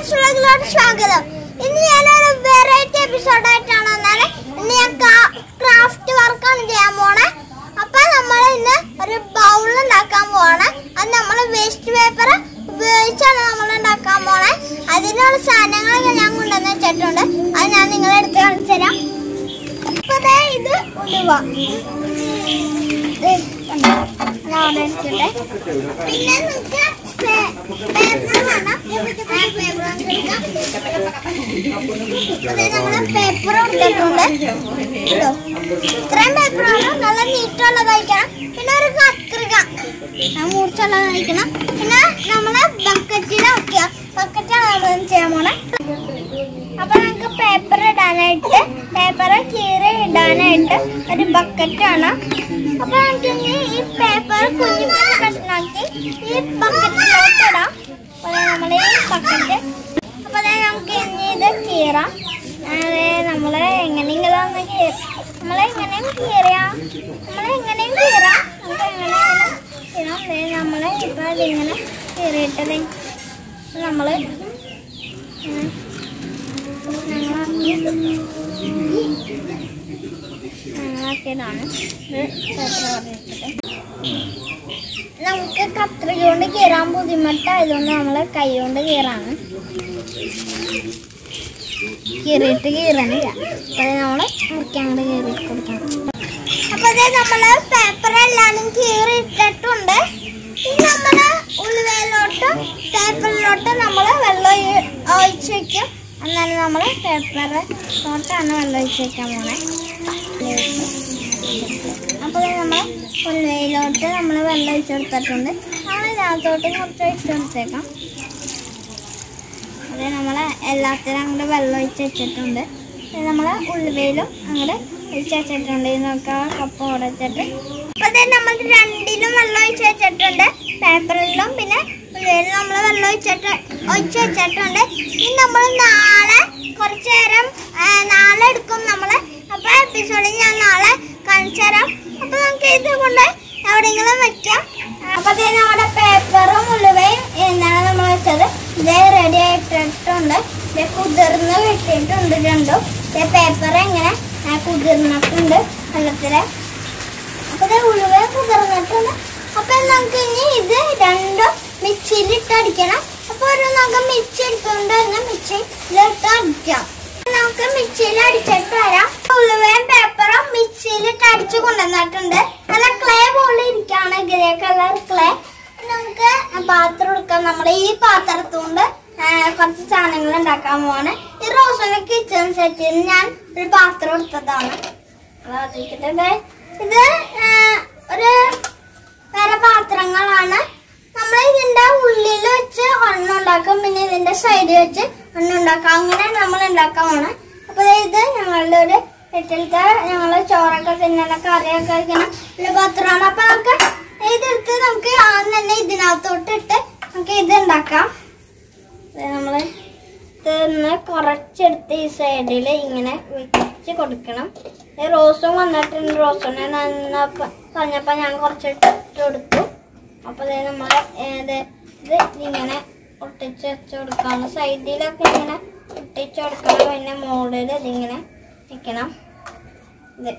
വ്ളോഗ്സിലോട്ട് സ്വാഗതം ഇന്ന് ഞാനൊരു വെറൈറ്റി എപ്പിസോഡായിട്ടാണ് വന്നത് ഇന്ന് ഞാൻ ക്രാഫ്റ്റ് വർക്കാണ് ചെയ്യാൻ പോണേ അപ്പൊ നമ്മൾ ഇന്ന് ഒരു ബൗൾ ഉണ്ടാക്കാൻ പോവാണ് അത് നമ്മൾ വേസ്റ്റ് പേപ്പർ ഉപയോഗിച്ചാണ് നമ്മൾ ഉണ്ടാക്കാൻ പോണേ അതിനുള്ള സാധനങ്ങളൊക്കെ ഞാൻ കൊണ്ടുവന്ന് വെച്ചിട്ടുണ്ട് അത് ഞാൻ നിങ്ങളെ എടുത്ത് കാണിച്ചു തരാം അപ്പൊ ദേ ഇത് ഉലുവ ദേ കണ്ടോ? ഞാൻ അവിടെ എടുത്തിട്ടെ പിന്നെ നമുക്ക് പേപ്പർ വേണം പേപ്പർ എടുത്തിട്ടുണ്ട് കേട്ടോ ഇത്രയും പേപ്പറാണ് നല്ല നീറ്റുള്ളതായിരിക്കണം പിന്നെ ഒരു കത്രിക ഞാൻ മൂർച്ചുള്ളതായിരിക്കണം പിന്നെ നമ്മള് ബക്കറ്റിലാക്കിയ ബക്കറ്റാണ് നമ്മൾ ചെയ്യാൻ പോണേ അപ്പൊ നമുക്ക് പേപ്പർ ഇടാനായിട്ട് പേപ്പർ കീറി ഇടാനായിട്ട് ഒരു ബക്കറ്റാണ് അപ്പൊ നമുക്ക് ഇനി ഈ പേപ്പർ കുഞ്ഞു കുഞ്ഞു കഷ്ണാക്കി ഈ ബക്കറ്റിലോട്ട് ഇടാം അപ്പൊ നമ്മൾ ഈ ബക്കറ്റ് അപ്പൊ ദേ നമുക്ക് ഇനി ഇത് കീറാം അതെ നമ്മള് എങ്ങനെയെങ്കിലും ഒന്ന് കീറി നമ്മളെങ്ങനെയും കീറിയാം നമ്മളെങ്ങനെയും കീറാം നമുക്ക് എങ്ങനെയാണ് കീറാം ദേ നമ്മള് ഇപ്പൊ ഇതിങ്ങനെ കീറിയിട്ട് ദേ നമ്മള് ഉം നമുക്ക് കത്രിക കൊണ്ട് കീറാൻ ബുദ്ധിമുട്ടായതുകൊണ്ട് നമ്മള് കൈ കൊണ്ട് കീറാണ് കീറിയിട്ട് കീറണില്ല അപ്പൊ നമ്മള് മുറിക്കാൻ കൊണ്ട് കീറി കൊടുക്കണം അപ്പൊ ഇത് നമ്മള് പേപ്പർ എല്ലാരും കീറി ഇട്ടിട്ടുണ്ട് ഇനി നമ്മള് ഉള്ളിലോട്ട് പേപ്പറിലോട്ട് നമ്മള് വെള്ളം ഒഴി- ഒഴിച്ച് വെക്കും എന്നാലും നമ്മള് പേപ്പറിലോട്ടാണ് വെള്ളം ഒഴിച്ച് വെക്കാൻ പോണേ അപ്പൊ നമ്മൾ ഉള്ളിലോട്ട് നമ്മൾ വെള്ളം ഒഴിച്ച് കൊടുത്തിട്ടുണ്ട് നമ്മൾ ഇതിനകത്തോട്ട് കുറച്ച് ഒഴിച്ച് കൊടുത്തേക്കാം അത് നമ്മൾ എല്ലാത്തിനും അങ്ങോട്ട് വെള്ളം ഒഴിച്ച് വെച്ചിട്ടുണ്ട് നമ്മൾ ഉള്ളിവയിലും അങ്ങോട്ട് ഒഴിച്ച് വെച്ചിട്ടുണ്ട് ഇത് നോക്കാം കപ്പ ഉടച്ചിട്ട് അപ്പൊ ദേ നമ്മൾ രണ്ടിലും വെള്ളം ഒഴിച്ച് വെച്ചിട്ടുണ്ട് പേപ്പറിലും പിന്നെ ഉള്ളിവയിലും നമ്മൾ വെള്ളം ഒഴിച്ചിട്ട് ഒഴിച്ച് വെച്ചിട്ടുണ്ട് ഇനി നമ്മൾ നാളെ കുറച്ച് നേരം ആ, നാളെ എടുക്കും നമ്മൾ അപ്പൊ എപ്പിസോഡിൽ ഞാൻ നാളെ കാണിച്ചു തരാം അപ്പൊ നമുക്ക് ഇത് കൊണ്ട് എവിടെയെങ്കിലും വെക്കാം അപ്പൊ ദേ നമ്മുടെ പേപ്പറും ഉള്ളുവയും എന്താണ് നമ്മൾ വെച്ചത് ഇത് റെഡി ആയിട്ടിട്ടുണ്ട് ഇത് കുതിർന്ന് വെട്ടിയിട്ടുണ്ട് രണ്ടും ഇത് പേപ്പർ എങ്ങനെ ആ, കുതിർന്നിട്ടുണ്ട് വെള്ളത്തില് അപ്പൊ ഇത് ഉള്ളുവ കുതിർന്നിട്ടുണ്ട് അപ്പൊ നമുക്ക് ഇനി ഇത് രണ്ടും മിക്സിയിൽ ഇട്ട് അടിക്കണം അപ്പൊ ഒരു നമുക്ക് മിക്സി എടുത്തുകൊണ്ട് തന്നെ മിക്സിയിലിട്ട് അടിക്കാം നമുക്ക് മിക്സിയിൽ അടിച്ചിട്ട് വരാം ഉള്ളുവയും പേപ്പറും മിക്സിയിലിട്ട് അടിച്ചു കൊണ്ടുവന്നിട്ടുണ്ട് നല്ല ക്ലേ പോലെ ഇരിക്കാണ് ഗ്രേ കളർ ക്ലേ നമുക്ക് പാത്രം എടുക്കാം നമ്മൾ ഈ പാത്രത്തുകൊണ്ട് കുറച്ച് സാധനങ്ങൾ ഉണ്ടാക്കാൻ പോവാണ് ഈ റോസന്റെ കിച്ചൺ സെറ്റിൽ ഞാൻ ഒരു പാത്രം എടുത്തതാണ് അതിരിക്കട്ടെ. ദേ, ഇത് ആ, ഒരു വേറെ പാത്രങ്ങളാണ് നമ്മൾ ഇതിന്റെ ഉള്ളിൽ വെച്ച് ഒന്നുണ്ടാക്കും പിന്നെ ഇതിന്റെ സൈഡിൽ വെച്ച് ഒന്നുണ്ടാക്കാം അങ്ങനെ നമ്മൾ ഉണ്ടാക്കാൻ പോണ് അപ്പൊ ദേ ഇത് ഞങ്ങളുടെ ഒരു വീട്ടിലത്തെ ഞങ്ങള് ചോറൊക്കെ തിന്നണ കറിയൊക്കെ വെക്കണ ഒരു പാത്രമാണ് അപ്പൊ നമുക്ക് ഇതെടുത്ത് നമുക്ക് ആദ്യം തന്നെ ഇതിനകത്തോട്ട് ഇട്ട് നമുക്ക് ഇത് ഉണ്ടാക്കാം ഇത് നമ്മള് ഇതൊന്ന് കുറച്ചെടുത്ത് ഈ സൈഡിൽ ഇങ്ങനെ വെച്ച് കൊടുക്കണം ഈ റോസും വന്നിട്ടുണ്ട് റോസിനെ നന്നപ്പ പറഞ്ഞപ്പോൾ ഞാൻ കുറച്ചിട്ട് ഇട്ട് കൊടുത്തു അപ്പോൾ ഇത് നമ്മൾ ഇത് ഇത് ഇങ്ങനെ ഒട്ടിച്ച് വെച്ച് കൊടുക്കണം സൈഡിലൊക്കെ ഇങ്ങനെ ഒട്ടിച്ച് കൊടുക്കണം പിന്നെ മുകളിൽ ഇതിങ്ങനെ വെക്കണം ഇത്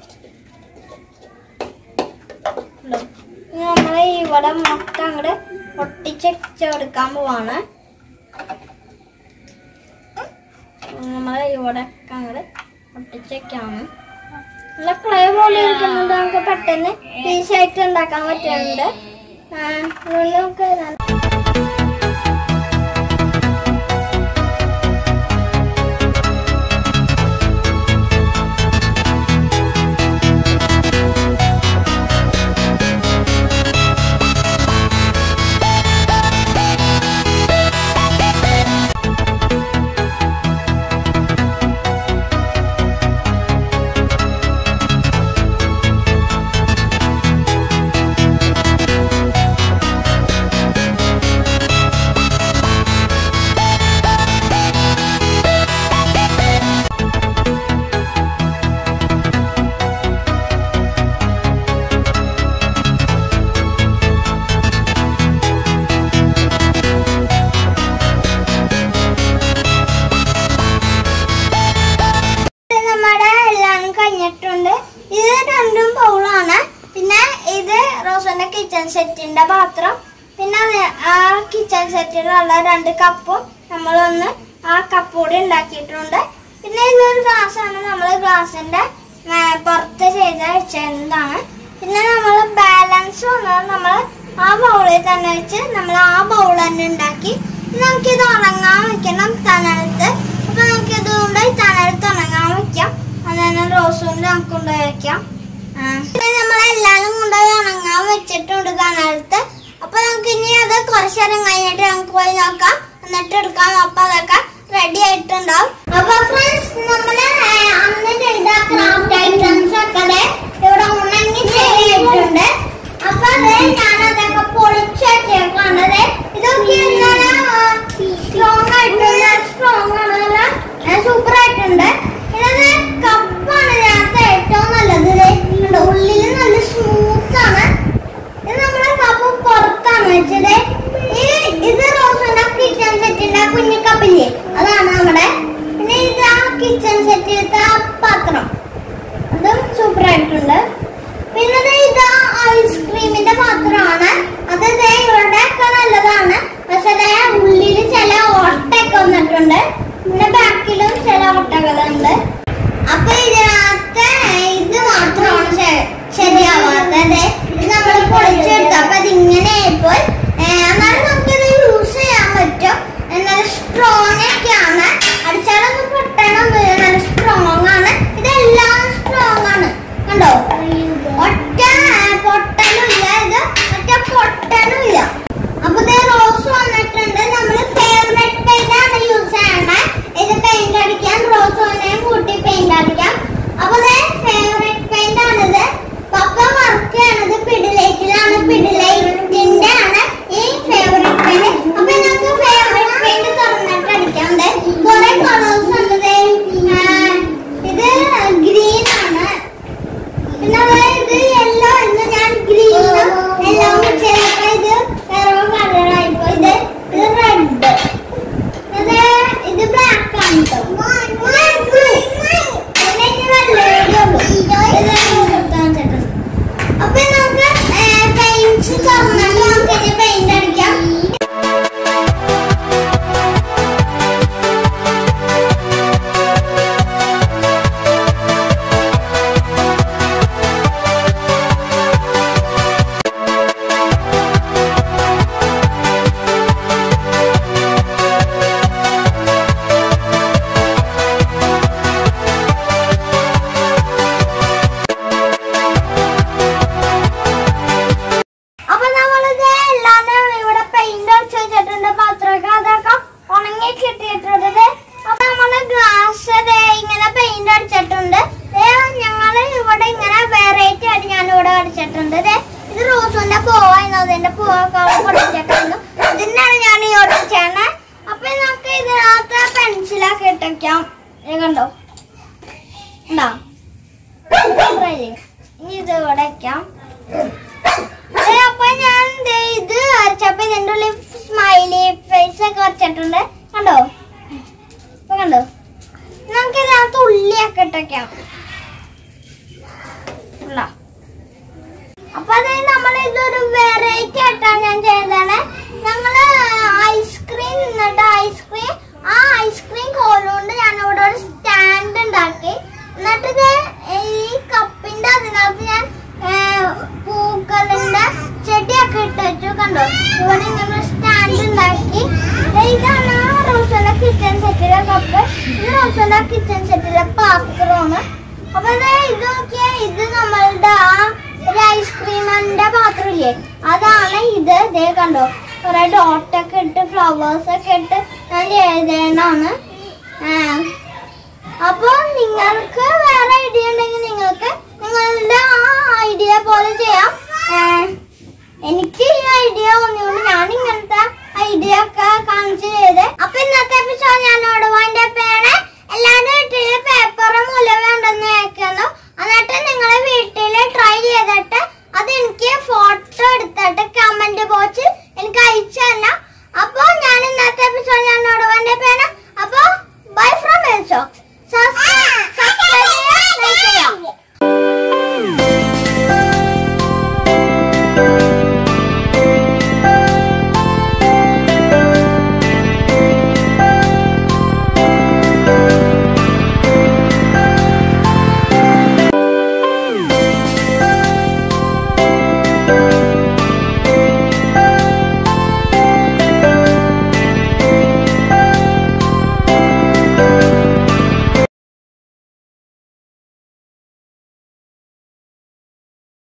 നമ്മൾ ഇവിടെ മൊത്തം അങ്ങോട്ട് ഒട്ടിച്ച് വെച്ച് കൊടുക്കാൻ പോവാണ് നമ്മൾ ഇവിടെ അങ്ങോട്ട് ഒട്ടിച്ചൊക്കെയാണ് നല്ല ക്ലേ പോലെ ഇരിക്കുന്നത് നമുക്ക് പെട്ടെന്ന് ഈസി ആയിട്ട് ഉണ്ടാക്കാൻ പറ്റുന്നുണ്ട് ആ, അതുകൊണ്ട് നമുക്ക് ഇതാണ്. കഴിഞ്ഞിട്ടുണ്ട് ഇത് രണ്ടും ബൗളാണ് പിന്നെ ഇത് റോസന്റെ കിച്ചൺ സെറ്റിന്റെ പാത്രം പിന്നെ അത് ആ കിച്ചൺ സെറ്റിലുള്ള രണ്ട് കപ്പും നമ്മളൊന്ന് ആ കപ്പോടെ ഉണ്ടാക്കിയിട്ടുണ്ട് പിന്നെ ഇതൊരു ഗ്ലാസ് ആണ് നമ്മൾ ഗ്ലാസിന്റെ പുറത്ത് ചെയ്ത് വെച്ചതാണ് പിന്നെ നമ്മൾ ബാലൻസ് വന്നത് നമ്മൾ ആ ബൗളിൽ തന്നെ വെച്ച് നമ്മൾ ആ ബൗൾ തന്നെ ഉണ്ടാക്കി ഇനി നമുക്കിത് ഉണങ്ങാൻ വെക്കണം തണലത്ത് അപ്പൊ നമുക്ക് ഇതുകൊണ്ട് തണലത്ത് ഉണങ്ങാൻ വെക്കാം അങ്ങനെ റോസ് കൊണ്ട് നമുക്ക് കൊണ്ടുപോയി വെക്കാം നമ്മൾ എല്ലാരും കൊണ്ടുപോയി ഉണങ്ങാൻ വെച്ചിട്ടുണ്ട് തണലത്ത് അപ്പൊ നമുക്ക് ഇനി അത് കുറച്ച് നേരം കഴിഞ്ഞിട്ട് നമുക്ക് പോയി നോക്കാം എന്നിട്ട് എടുക്കാം അപ്പൊ അതൊക്കെ റെഡി ആയിട്ടുണ്ടാവും അപ്പൊ ഫ്രണ്ട്സ് നമ്മള് ഏ, അന്ന് ചെയ്ത ക്രാഫ്റ്റ് ഐറ്റംസ് ഒക്കെ ദേ ഇവിടെ ഉണങ്ങി ശരിയായിട്ടുണ്ട് അപ്പൊ അത് ഞാൻ അതൊക്കെ പൊളിച്ച് വെച്ചേക്കാണ് ദേ ഇതൊക്കെ എന്താണ് സ്ട്രോങ് ആയിട്ടുണ്ട് സ്ട്രോങ് ആണ് സൂപ്പർ ആയിട്ടുണ്ട് ഇത് കപ്പാണ് ഇതിനകത്ത് ഏറ്റവും നല്ലത് ദേ കണ്ടോ, ഉള്ളില് നല്ല സ്മൂത്ത് ആണ് ഇത് നമ്മളെ കപ്പ് പുറത്താണ് വെച്ചത് ഈ ഇത് റോസിന്റെ കിച്ചൺ സെറ്റിന്റെ കുഞ്ഞു കപ്പില്ലേ അതാണ് നമ്മുടെ പിന്നെ ഇത് ആ കിച്ചൺ സെറ്റിലത്തെ ആ പാത്രം അതും സൂപ്പർ ആയിട്ടുണ്ട് പിന്നെ ദേ ഇത് ഐസ്ക്രീമിന്റെ പാത്രമാണ് അത് ദേ ഇവിടെ ഒക്കെ നല്ലതാണ് പക്ഷെ ദേ ഉള്ളില് ചില ഓട്ടയൊക്കെ വന്നിട്ടുണ്ട് പിന്നെ ബാക്കിലും ചില ഓട്ടകളുണ്ട് അപ്പൊ ഇതിനകത്ത് ഇത് മാത്രമാണ് ശ- ശരിയാവാത്തത് ഇത് നമ്മൾ പൊളിച്ചെടുത്തു അപ്പൊ ഇതിങ്ങനെ ആയിപ്പോയി ഏഹ് എന്നാലും നമുക്കിത് യൂസ് ചെയ്യാൻ പറ്റും എന്നാൽ സ്ട്രോങ് ഒക്കെയാണ് അടിച്ചാലൊന്നും പൊട്ടണമൊന്നുമില്ല നല്ല സ്ട്രോങ് ആണ് ഇതെല്ലാം സ്ട്രോങ് ആണ് കണ്ടോ ഒറ്റ ഏഹ്, പൊട്ടലും ഇല്ല ഇത് ഒറ്റ പൊട്ടലും ഇല്ല അപ്പൊ ഇത് റോസ് വന്നിട്ടുണ്ട് നമ്മള് ഫേവറേറ്റ് പെയിന്റ് ആണ് യൂസ് ചെയ്യണേ ഇത് പെയിന്റ് അടിക്കാൻ റോസ് വന്നെയും കൂട്ടി പെയിന്റ് അടിക്കാം അപ്പൊ ഫേവറേറ്റ് പെയിന്റ് ആണിത് പപ്പ വർക്ക് ചെയ്യണത് പിഡിലൈറ്റിലാണ് പിഡിലൈറ്റിന്റെ ആണ് ഈ ഫേവറേറ്റ് പെയിന്റ് അപ്പൊ നമുക്ക് ഫേവറേറ്റ് പെയിന്റ് തുറന്നിട്ട് അടിക്കാം ദേ കുറെ കളേഴ്സ് ഉണ്ട് ദേ ആ, ഇത് ഗ്രീൻ ആണ് പിന്നെ ദേ ഇത് യെല്ലോ ഇന്ന് ഞാൻ ഗ്രീനും എല്ലാം മിക്സ് ചെയ്തപ്പോ ഇത് വേറെ കളറായിപ്പോ ഇത് ഇത് റെഡ് ഇത് ഇത് ബ്ലാക്ക് ആണ് ട്ടോ. ഇത് blue. പിന്നെ ഇത് വെള്ളയുടെ ഉള്ളൂ. ഇത് കൊടുത്താൽ വെച്ചിട്ടുണ്ട്. അപ്പൊ നമുക്ക് പെയിന്റ്സ് തുറന്നിട്ട് നമുക്ക് ഇനി പെയിന്റ് അടിക്കാം അപ്പൊ നമ്മളിത് എല്ലാരും ഇവിടെ പെയിന്റ് അടിച്ച് വെച്ചിട്ടുണ്ട് പാത്രമൊക്കെ അതൊക്കെ ഉണങ്ങി കിട്ടിയിട്ടുണ്ട് അപ്പൊ നമ്മള് ഗ്ലാസ് ഇങ്ങനെ പെയിന്റ് അടിച്ചിട്ടുണ്ട് ദേ ഞങ്ങള് ഇവിടെ ഇങ്ങനെ വെറൈറ്റി ആയിട്ട് ഞാൻ ഇവിടെ അടിച്ചിട്ടുണ്ട് ദേ ഇത് റോസിന്റെ പൂവായിരുന്നു അതിന്റെ പൂവൊക്കെ പൊടിച്ചിട്ടുണ്ട് ഇതിനാണ് ഞാൻ ഈ ഒടിച്ചേണേ അപ്പൊ നമുക്ക് ഇതിനകത്ത് പെൻസിലൊക്കെ ഇട്ടേക്കാം ഇത് കണ്ടോ ഉണ്ടോ ഇനി ഇത് ഇവിടെ വെക്കാം ദേ അപ്പൊ ഞാൻ ദേ ഇത് വരച്ചപ്പോ ഇതിന്റെ ഉള്ളിൽ സ്മൈലി ഫേസ് ഒക്കെ വരച്ചിട്ടുണ്ട് കണ്ടോ ഇപ്പൊ കണ്ടോ നമുക്ക് ഇതിനകത്ത് ഉള്ളിയൊക്കെ ഇട്ടൊക്കെയാ ഉള്ള അപ്പൊ അത് നമ്മൾ ഇതൊരു വെറൈറ്റി ആയിട്ടാണ് ഞാൻ ചെയ്തതാണ് ഞങ്ങള് ഐസ്ക്രീം നിന്നിട്ട് ഐസ്ക്രീം ആ ഐസ്ക്രീം കോലുകൊണ്ട് ഞാൻ ഇവിടെ ഒരു സ്റ്റാൻഡ് ഉണ്ടാക്കി എന്നിട്ട് ഇത് ഈ കപ്പിന്റെ അതിനകത്ത് ഞാൻ ഏ, പൂക്കളിന്റെ ചെടിയൊക്കെ ഇട്ട് വെച്ചു കണ്ടോ ഇവിടെ ഇങ്ങനെ സ്റ്റാൻഡ് ഉണ്ടാക്കി ദേ ഇതാണ് റോസന്റെ കിച്ചൺ സെറ്റിലെ കപ്പ് ഇത് റോസന്റെ കിച്ചൺ സെറ്റിലെ പാത്രമാണ് അപ്പൊ ദേ ഇത് നോക്കിയാ ഇത് നമ്മളുടെ ആ ഒരു ഐസ്ക്രീമിന്റെ പാത്രമില്ലേ അതാണ് ഇത് ദേ കണ്ടോ കുറെ ഡോട്ടൊക്കെ ഇട്ട് ഫ്ലവേഴ്സ് ഒക്കെ ഇട്ട് ഞാൻ ചെയ്തതാണ് അപ്പൊ നിങ്ങൾക്ക് വേറെ ഐഡിയ ഉണ്ടെങ്കിൽ നിങ്ങൾക്ക് നിങ്ങളുടെ ആ ഐഡിയ പോലെ ചെയ്യാം ആ, എനിക്ക് ഈ ഐഡിയ ഒന്നുകൊണ്ട് ഞാൻ ഇങ്ങനത്തെ ഐഡിയ ഒക്കെ കാണിച്ചു ചെയ്ത് അപ്പൊ ഇന്നത്തെ എപ്പിസോഡ് ഞാൻ ഇവിടെ വേണ്ട പേണ് എല്ലാവരുടെ വീട്ടില് പേപ്പറും മുല വേണ്ടെന്ന് വെക്കുന്നു എന്നിട്ട് നിങ്ങൾ വീട്ടില് ട്രൈ ചെയ്തിട്ട്